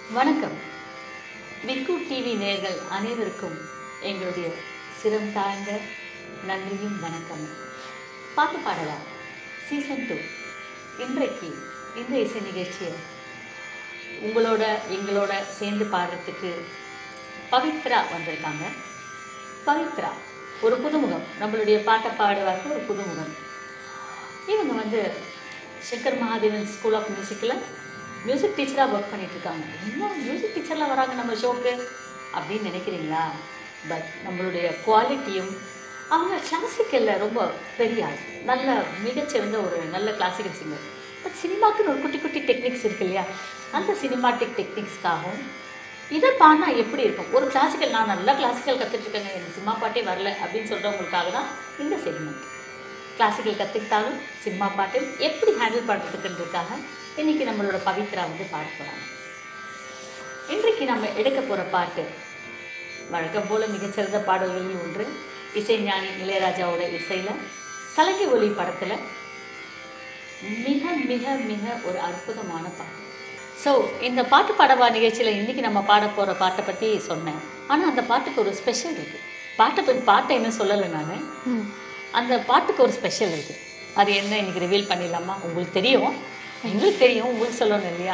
வணக்கம் விக்கு டிவி நேயர்கள் அனைவருக்கும் எங்களுடைய சிரம் தாழ்ந்த நன்றியும் வணக்கம் பாட்டு பாடலாம் சீசன் டூ இன்றைக்கு இந்த இசை நிகழ்ச்சியை உங்களோட எங்களோட சேர்ந்து பாடுறதுக்கு பவித்ரா வந்திருக்காங்க பவித்ரா ஒரு புதுமுகம் நம்மளுடைய பாட்டை பாடுவார்கள் ஒரு புதுமுகம் இவங்க வந்து சங்கர் மகாதேவன் ஸ்கூல் ஆஃப் மியூசிக்கில் மியூசிக் டீச்சராக ஒர்க் பண்ணிட்டு இருக்காங்க இன்னும் மியூசிக் டீச்சர்லாம் வராங்க நம்ம ஷோக்கு அப்படின்னு நினைக்கிறீங்களா பட் நம்மளுடைய குவாலிட்டியும் அவங்க கிளாசிக்கலில் ரொம்ப பெரிய ஆள் நல்ல மிகச்சிறந்த ஒரு நல்ல கிளாசிக்கல் சிங்கர் பட் சினிமாக்குன்னு ஒரு குட்டி குட்டி டெக்னிக்ஸ் இருக்கு இல்லையா அந்த சினிமாட்டிக் டெக்னிக்ஸ்க்காகவும் இதை பாடினா எப்படி இருக்கும் ஒரு கிளாசிக்கல் நான் நல்லா கிளாசிக்கல் கற்றுட்ருக்கேங்க எனக்கு சினிமா பாட்டே வரல அப்படின்னு சொல்கிறவங்களுக்காக தான் இந்த செக்மெண்ட் கிளாசிக்கல் கற்றுக்கிட்டாலும் சினிமா பாட்டு எப்படி ஹேண்டில் பண்ணுறதுக்குன்றதுக்காக இன்றைக்கி நம்மளோட பவித்ரா வந்து பாட போகிறாங்க இன்றைக்கு நம்ம எடுக்க போகிற பாட்டு வழக்கம் போல் மிகச்சிறந்த பாடல்களில் ஒன்று இசைஞானி இளையராஜாவோட இசையில் சலங்கை ஒலி படத்தில் மிக மிக மிக ஒரு அற்புதமான பாட்டு ஸோ இந்த பாட்டு பாடவா நிகழ்ச்சியில் இன்றைக்கி நம்ம பாட போகிற பாட்டை பற்றி சொன்னேன் ஆனால் அந்த பாட்டுக்கு ஒரு ஸ்பெஷல் இருக்குது பாட்டை பற்றி பாட்டை என்ன சொல்லலை நான் அந்த பாட்டுக்கு ஒரு ஸ்பெஷல் இருக்குது அது என்ன இன்னைக்கு ரிவீல் பண்ணிடலாமா உங்களுக்கு தெரியும் எங்களுக்கு தெரியும் உங்களுக்கு சொல்லணும் இல்லையா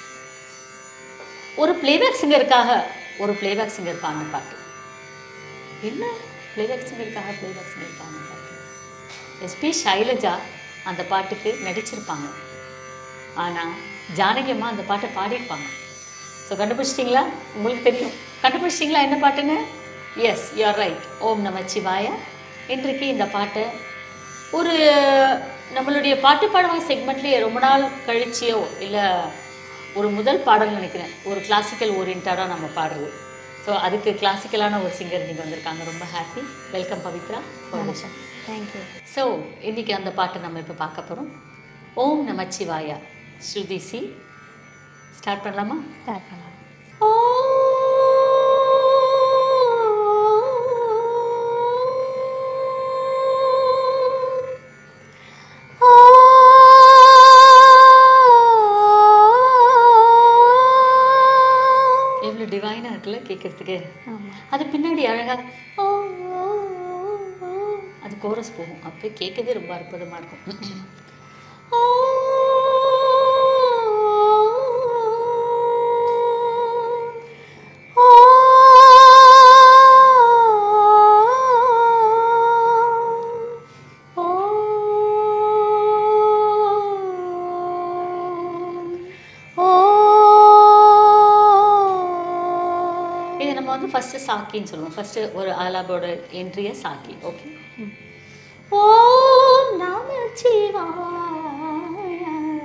ஒரு பிளேபேக் சிங்கருக்காக ஒரு பிளேபேக் சிங்கர் பாடின பாட்டு என்ன பிளேபேக் சிங்கருக்காக பிளேபேக் சிங்கர் பாடின பாட்டு எஸ்பி ஷைலஜா அந்த பாட்டுக்கு நடிச்சிருப்பாங்க ஆனால் ஜானகி அம்மா அந்த பாட்டை பாடியிருப்பாங்க ஸோ கண்டுபிடிச்சிட்டிங்களா உங்களுக்கு தெரியும் கண்டுபிடிச்சிட்டிங்களா என்ன பாட்டுன்னு எஸ் யூஆர் ரைட் ஓம் நம சிவாயா இன்றைக்கு இந்த பாட்டை ஒரு நம்மளுடைய பாட்டு பாடவங்க செக்மெண்ட்லேயே ரொம்ப நாள் கழிச்சியோ இல்லை ஒரு முதல் பாடல் நினைக்கிறேன் ஒரு கிளாசிக்கல் ஓரியன்டாக நம்ம பாடுறது ஸோ அதுக்கு கிளாசிக்கலான ஒரு சிங்கர் நீங்கள் வந்திருக்காங்க ரொம்ப happy welcome Pavithra foundation thank you so இன்றைக்கி அந்த பாட்டை நம்ம இப்போ பார்க்க போகிறோம் ஓம் நமச்சிவாயா ஸ்ருதி சி ஸ்டார்ட் பண்ணலாமா ஸ்டார்ட் பண்ணலாம் எவ்வளோ டிவைனாக இருக்குல்ல கேட்குறதுக்கு ஆமாம் அது பின்னாடி அழகாக ஓ ஓ, ஓ, ஓ. அது கோரஸ் போகும் அப்படியே கேட்கவே ரொம்ப அற்புதமாக இருக்கும் ஓ, ஓ ஓ, ஓ இதை நம்ம வந்து ஃபஸ்ட்டு சாக்கின்னு சொல்லுவோம் ஃபஸ்ட்டு ஒரு ஆலாபோட என்ட்ரியை சாக்கி ஓகே ஓம் நமச்சிவாய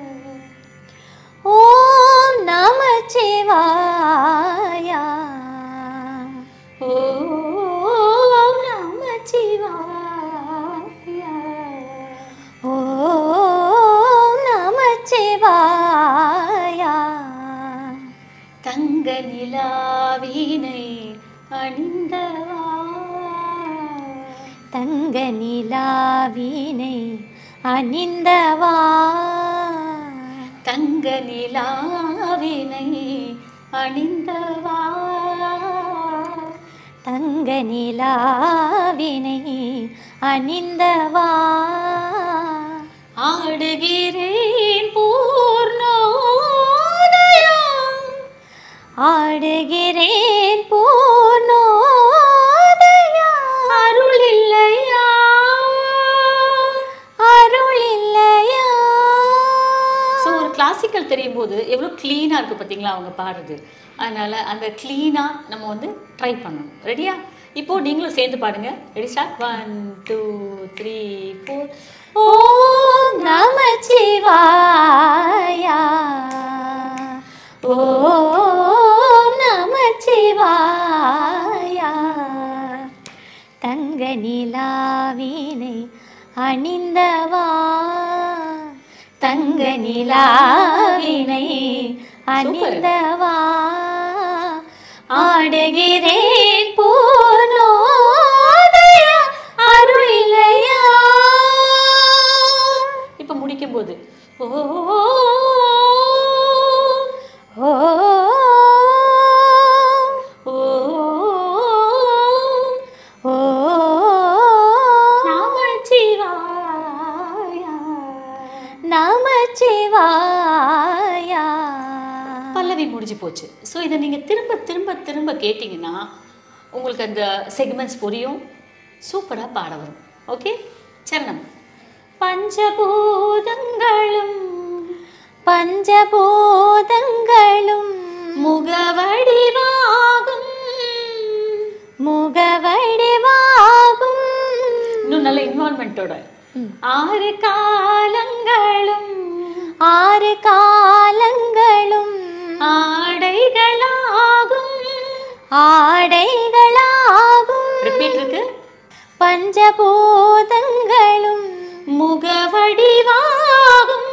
ஓம் நமச்சிவாயா ஓம் நமச்சிவாய ஓம் நமச்சிவாயா தங்க நிலாவினை அணிந்தவா தங்க நிலாவினை அணிந்தவா தங்க நிலாவினை அணிந்தவா தங்க நிலாவினை அணிந்தவா ஆடுகிறேன் பூர்ணோதயா ஆடுகிறேன் பூர்ணோதயா அருள் இல்லையா அருள் இல்லையா ஸோ ஒரு கிளாசிக்கல் தெரியும் போது எவ்வளோ க்ளீனாக இருக்குது பார்த்தீங்களா அவங்க பாடுறது அதனால் அந்த க்ளீனாக நம்ம வந்து ட்ரை பண்ணணும் ரெடியா இப்போது நீங்களும் சேர்ந்து பாடுங்க ready start one two three four ஓம் நமச்சிவாயா ஓம் நமச்சிவாயா தங்க நிலாவினை அணிந்தவா தங்க நிலாவினை அணிந்தவா ஆடுகிறேன் பூர்ணோதயா அருள் இல்லையா இப்போ முடிக்கும்போது ஓ ஓ முடிஞ்சு போச்சு ஸோ இதை நீங்கள் திரும்ப திரும்ப திரும்ப கேட்டிங்கன்னா உங்களுக்கு அந்த செக்மெண்ட்ஸ் புரியும் சூப்பராக பாட வரும் ஓகே சரணம் பஞ்சபூதங்களும் பஞ்சபூதங்களும் முகவடிவாகும் முகவடிவாகும் இன்னும் நல்ல இன்வால்மெண்ட்டோட ம். ஆறு காலங்களும் ஆறு காலங்களும் ஆடைகளாகும் ஆடைகளாகும் ரிப்பீட் இருக்கு பஞ்சபூதங்களும் முகவடிவாகும்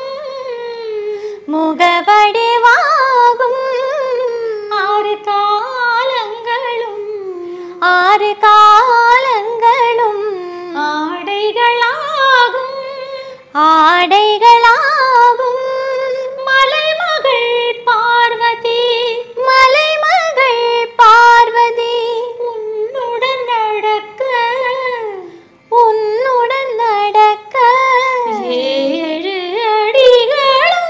முகவடிவாகும் ஆறு காலங்களும் ஆறு காலங்களும் ஆடைகளாகும் ஆடைகளாகும் மலைமகள் பார்வதி மலைமகள் பார்வதி உன்னுடன் நடக்க உன்னுடன் நடக்க ஏழு அடிகளும்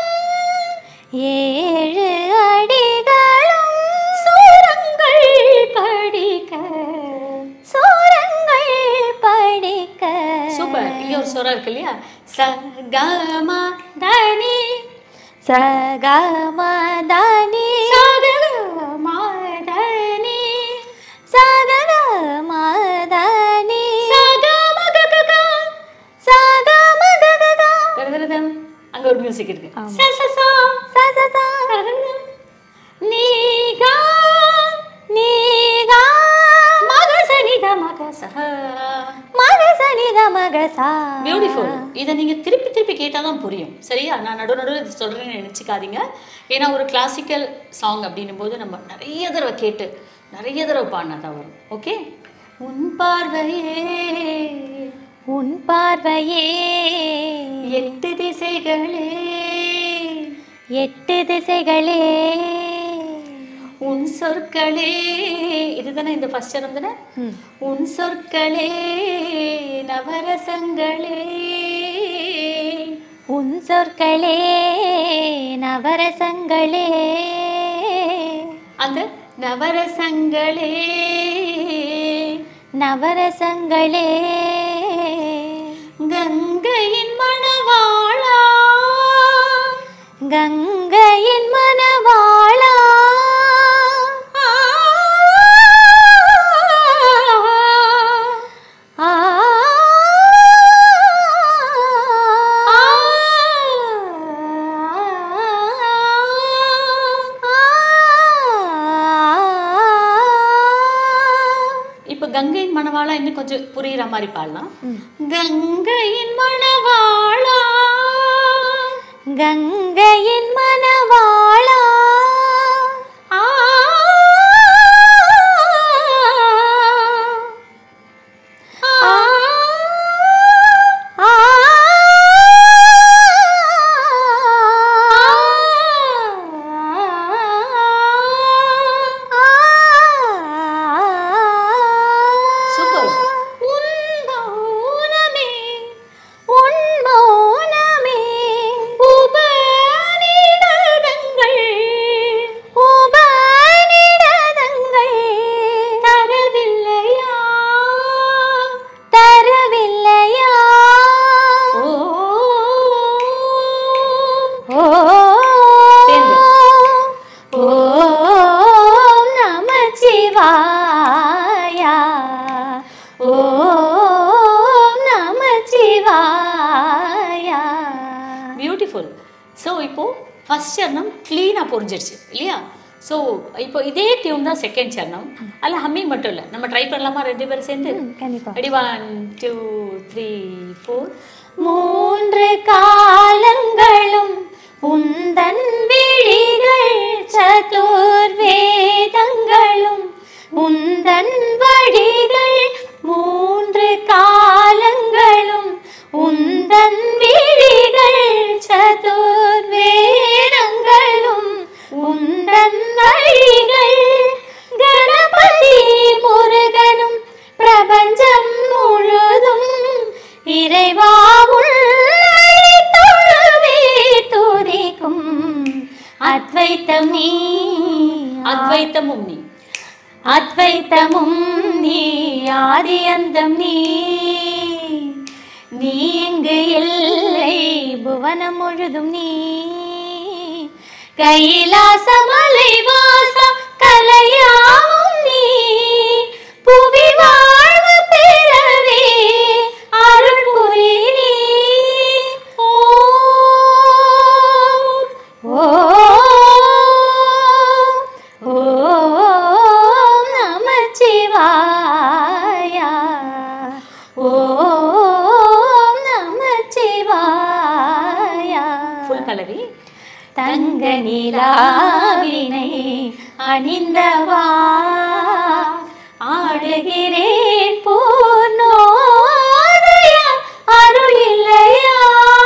ஏழு அடிகளும் சூரங்கள் படிக்க சூரங்கள் படிக்க சூப்பர் இங்க ஒரு சொரம் இருக்கு இல்லையா சகம தனி சகமதனி சகம தனி சகமதனி சகம ககக சகமககக தரதரதம் அங்க ஒரு மியூசிக் இருக்கு ஆமா. ச ச ச சசச தரதரதம் நீகா நீகா மகசனித மகசஹ மகசனித மகசா பியூட்டிஃபுல் இதை நீங்கள் திருப்பி திருப்பி கேட்டால் தான் புரியும் சரியா நான் நடு நடுவில் இது சொல்கிறேன்னு நினச்சிக்காதீங்க ஏன்னா ஒரு கிளாசிக்கல் சாங் அப்படின்னும் போது நம்ம நிறைய தடவை கேட்டு நிறைய தடவை பாடினா தான் வரும் ஓகே உன் பார்வையே உன் பார்வையே எட்டு திசைகளே எட்டு திசைகளே உன் சொற்களே இதுதானே இந்த ஃபர்ஸ்ட் சரம் தானே ம். உன் சொற்களே நவரசங்களே உன் சொற்களே நவரசங்களே அந்த நவரசங்களே நவரசங்களே கங்கையின் மணவாளா கங்கையின் மனவாளா ஆ இப்ப கங்கையின் மணவாளா இன்னும் கொஞ்சம் புரியுற மாதிரி பாடலாம் ம். கங்கையின் மணவாளா கங்கையின் மனவாளா ஆ. ஆ. ஆ சூப்பர் உன்மௌனமே உன்மௌனமே உபநிடதங்கள் உபநிடதங்கள் தரவில்லையா தரவில்லையா ஓ. ஓ சேர்ந்து. ஓம் நமச்சிவாயா ஓம் நமச்சிவாயா பியூட்டிஃபுல் ஸோ இப்போ ஃபர்ஸ்ட் சரணம் க்ளீனாக புரிஞ்சிருச்சு இல்லையா ஸோ இப்போ இதே டியூன் தான் செகண்ட் சரணம் அதில் ஹம்மிங் மட்டும் இல்லை நம்ம ட்ரை பண்ணலாமா ரெண்டு பேரும் சேர்ந்து கண்டிப்பா ready one two three four மூன்று காலங்களும் உந்தன் விழிகள் சதுர்வேதங்களும் உந்தன் வழிகள் மூன்று காலங்களும் உந்தன் விழிகள் சதுர்வேதங்களும் உந்தன் வழிகள் கணபதி முருகனும் பிரபஞ்சம் முழுதும் இறைவா உன்னை தொழுவே துதிக்கும் அத்வை அத்வைத்தம் நீ அத்வைத்தமும் நீ அத்வைத்தமும் நீ ஆதி அந்தம் நீ நீ இங்கு இல்லை புவனம் முழுதும் நீ கைலாசமலை வாசம் கலையாவும் நீ புவி வாழ்வு பெறவே அருள் புரி நீ ஓம் ஓம் நமச்சிவாயா ஓம் நமச்சிவாயா ஃபுல் பல்லவி தங்க நிலாவினை அணிந்தவா ஆடுகிறேன் பூர்ணோதய அருள் இல்லையா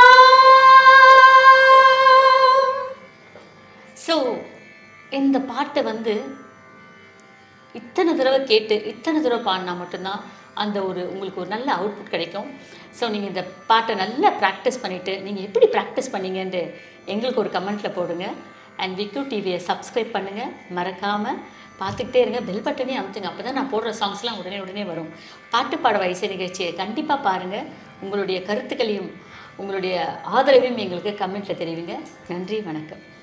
ஸோ இந்த பாட்டை வந்து இத்தனை தடவை கேட்டு இத்தனை தடவை பாடினா மட்டும்தான் அந்த ஒரு உங்களுக்கு ஒரு நல்ல அவுட்புட் கிடைக்கும் ஸோ நீங்கள் இந்த பாட்டை நல்லா ப்ராக்டிஸ் பண்ணிவிட்டு நீங்கள் எப்படி ப்ராக்டிஸ் பண்ணீங்கன்ட்டு எங்களுக்கு ஒரு கமெண்ட்டில் போடுங்க அண்ட் விக்யூ டிவியை சப்ஸ்கிரைப் பண்ணுங்கள் மறக்காமல் பார்த்துக்கிட்டே இருங்க பெல் பட்டனே அமுத்துங்க அப்போ தான் நான் போடுற சாங்ஸ்லாம் உடனே உடனே வரும் பாட்டு பாட வயசு நிகழ்ச்சியை கண்டிப்பாக பாருங்கள் உங்களுடைய கருத்துக்களையும் உங்களுடைய ஆதரவையும் எங்களுக்கு கமெண்ட்டில் தெரிவிங்க நன்றி வணக்கம்